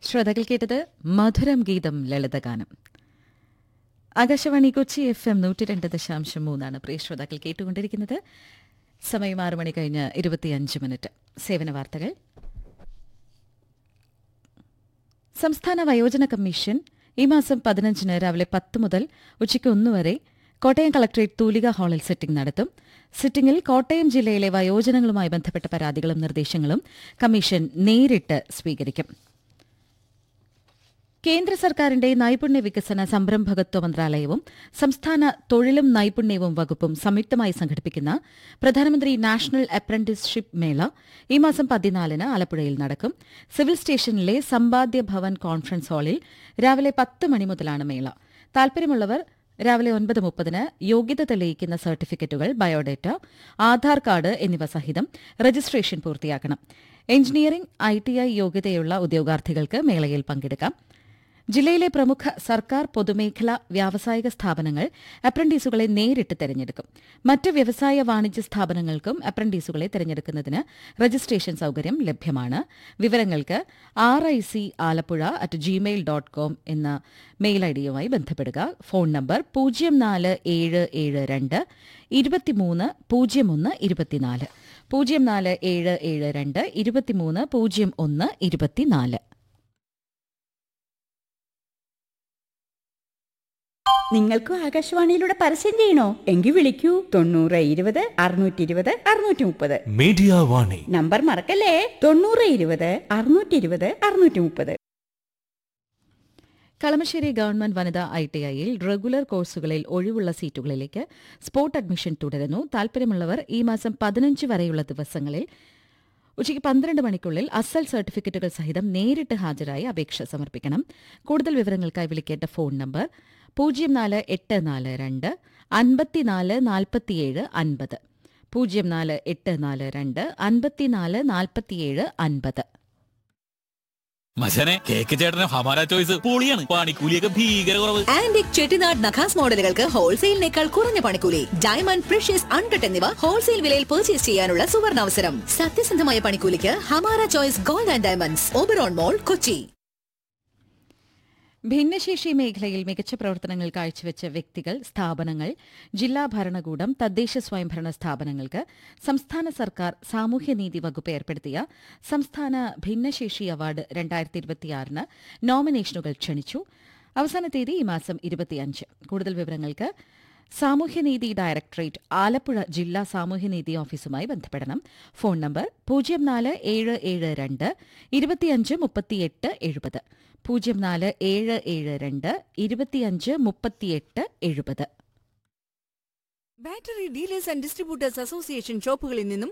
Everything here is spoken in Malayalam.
ശ്രോതാക്കൾ കേട്ടത് മധുരം ഗീതം ലളിതഗാനം ആകാശവാണി കൊച്ചി എഫ് എം നൂറ്റി രണ്ട് ദശാംശം മൂന്നാണ് പ്രിയ ശ്രോതാക്കൾ കേട്ടുകൊണ്ടിരിക്കുന്നത് സമയം ആറ് മണി കഴിഞ്ഞ് ഇരുപത്തിയഞ്ച് മിനിറ്റ് സേവന വാർത്തകൾ സംസ്ഥാന വയോജന കമ്മീഷൻ ഈ മാസം പതിനഞ്ചിന് രാവിലെ പത്ത് മുതൽ ഉച്ചയ്ക്ക് ഒന്ന് വരെ കോട്ടയം കളക്ടറേറ്റ് തൂലിക ഹാളിൽ സിറ്റിംഗ് നടത്തും സിറ്റിംഗിൽ കോട്ടയം ജില്ലയിലെ വയോജനങ്ങളുമായി ബന്ധപ്പെട്ട പരാതികളും നിർദ്ദേശങ്ങളും കമ്മീഷൻ നേരിട്ട് സ്വീകരിക്കും കേന്ദ്ര സർക്കാരിന്റെ നൈപുണ്യ വികസന സംരംഭകത്വ മന്ത്രാലയവും സംസ്ഥാന തൊഴിലും നൈപുണ്യവും വകുപ്പും സംയുക്തമായി സംഘടിപ്പിക്കുന്ന പ്രധാനമന്ത്രി നാഷണൽ അപ്രന്റീസ്ഷിപ്പ് മേള ഈ മാസം പതിനാലിന് ആലപ്പുഴയിൽ നടക്കും സിവിൽ സ്റ്റേഷനിലെ സമ്പാദ്യ ഭവൻ കോൺഫറൻസ് ഹാളിൽ രാവിലെ പത്ത് മണി മുതലാണ് മേള താൽപര്യമുള്ളവർ രാവിലെ ഒൻപത് മുപ്പതിന് യോഗ്യത തെളിയിക്കുന്ന സർട്ടിഫിക്കറ്റുകൾ ബയോഡേറ്റ ആധാർ കാർഡ് എന്നിവ സഹിതം രജിസ്ട്രേഷൻ പൂർത്തിയാക്കണം എഞ്ചിനീയറിംഗ് ഐ ടി ഐ യോഗ്യതയുള്ള ഉദ്യോഗാർത്ഥികൾക്ക് മേളയിൽ പങ്കെടുക്കാം ജില്ലയിലെ പ്രമുഖ സർക്കാർ പൊതുമേഖല വ്യാവസായിക സ്ഥാപനങ്ങൾ അപ്രന്റീസുകളെ നേരിട്ട് തെരഞ്ഞെടുക്കും മറ്റ് വ്യവസായ വാണിജ്യ സ്ഥാപനങ്ങൾക്കും അപ്രന്റീസുകളെ തെരഞ്ഞെടുക്കുന്നതിന് രജിസ്ട്രേഷൻ സൌകര്യം ലഭ്യമാണ് വിവരങ്ങൾക്ക് R I C Alappuzha at Gmail dot com എന്ന മെയിൽ ഐഡിയുമായി ബന്ധപ്പെടുക ഫോൺ നമ്പർ പൂജ്യം നാല് ഏഴ് ഏഴ് രണ്ട് ഇരുപത്തിമൂന്ന് പൂജ്യം ഒന്ന് ഇരുപത്തിനാല് പൂജ്യം നാല് ഏഴ് ഏഴ് രണ്ട് ഇരുപത്തിമൂന്ന് പൂജ്യം ഒന്ന് ഇരുപത്തിനാല് നിങ്ങൾക്കും ആകാശവാണിയിലൂടെ പരസ്യം ചെയ്യണോ എങ്കിൽ വിളിക്കൂ തൊണ്ണൂറ് ഇരുപത് അറുന്നൂറ്റി ഇരുപത് അറുന്നൂറ്റി മുപ്പത് മീഡിയ വാണി നമ്പർ മറക്കല്ലേ തൊണ്ണൂറ് ഇരുപത് അറുന്നൂറ്റി ഇരുപത് അറുന്നൂറ്റി മുപ്പത് കളമശ്ശേരി ഗവൺമെന്റ് വനിതാ ഐ ടി ഐയിൽ റെഗുലർ കോഴ്സുകളിൽ ഒഴിവുള്ള സീറ്റുകളിലേക്ക് സ്പോട്ട് അഡ്മിഷൻ തുടരുന്നു താൽപര്യമുള്ളവർ ഈ മാസം പതിനഞ്ച് വരെയുള്ള ദിവസങ്ങളിൽ ഉച്ചയ്ക്ക് പന്ത്രണ്ട് മണിക്കുള്ളിൽ അസൽ സർട്ടിഫിക്കറ്റുകൾ സഹിതം നേരിട്ട് ഹാജരായി അപേക്ഷ സമർപ്പിക്കണം കൂടുതൽ വിവരങ്ങൾക്കായി വിളിക്കേണ്ട ഫോൺ നമ്പർ പൂജ്യം നാല് എട്ട് നാല് രണ്ട് അൻപത്തിനാല് നാൽപ്പത്തിയേഴ് അൻപത് പൂജ്യം നാല് എട്ട് നാല് രണ്ട് അൻപത്തിനാല് നാൽപ്പത്തിയേഴ് അൻപത് മച്ചനെ കേക്ക് ചേട്ടന് ഹമാര ചോയ്സ് പൊളിയാണ് പണിക്കൂലിയൊക്കെ ഭീകര കുറവ് ആന്റിക് ചെട്ടിനാട് നഖാസ് മോഡലുകൾക്ക് ഹോൾസെയിലിനേക്കാൾ കുറഞ്ഞ പണിക്കൂലി ഡയമണ്ട് പ്രഷ്യസ് അൺകട്ട് എന്നിവ ഹോൾസെയിൽ വിലയിൽ പർച്ചേസ് ചെയ്യാനുള്ള സുവർണാവസരം സത്യസന്ധമായ പണിക്കൂലിക്ക് Hamara choice gold and diamonds Oberon mall Kochi ഭിന്നശേഷി മേഖലയിൽ മികച്ച പ്രവർത്തനങ്ങൾ കാഴ്ചവെച്ച വ്യക്തികൾ സ്ഥാപനങ്ങൾ ജില്ലാ ഭരണകൂടം തദ്ദേശ സ്വയംഭരണ സ്ഥാപനങ്ങൾക്ക് സംസ്ഥാന സർക്കാർ സാമൂഹ്യനീതി വകുപ്പ് ഏർപ്പെടുത്തിയ സംസ്ഥാന ഭിന്നശേഷി അവാർഡ് രണ്ടായിരത്തി ഇരുപത്തിയാറിന് നോമിനേഷനുകൾ ക്ഷണിച്ചു അവസാന തീയതി ഈ മാസം ഇരുപത്തിയഞ്ച് കൂടുതൽ വിവരങ്ങൾക്ക് സാമൂഹ്യനീതി ഡയറക്ടറേറ്റ് ആലപ്പുഴ ജില്ലാ സാമൂഹ്യനീതി ഓഫീസുമായി ബന്ധപ്പെടണം ഫോൺ നമ്പർ പൂജ്യം നാല് ഏഴ് ഏഴ് രണ്ട് ഇരുപത്തിയഞ്ച് മുപ്പത്തിയെട്ട് എഴുപത് പൂജ്യം നാല് ഏഴ് ഏഴ് രണ്ട് ഇരുപത്തിയഞ്ച് മുപ്പത്തിയെട്ട് എഴുപത് battery dealers and distributors association ഷോപ്പുകളിൽ നിന്നും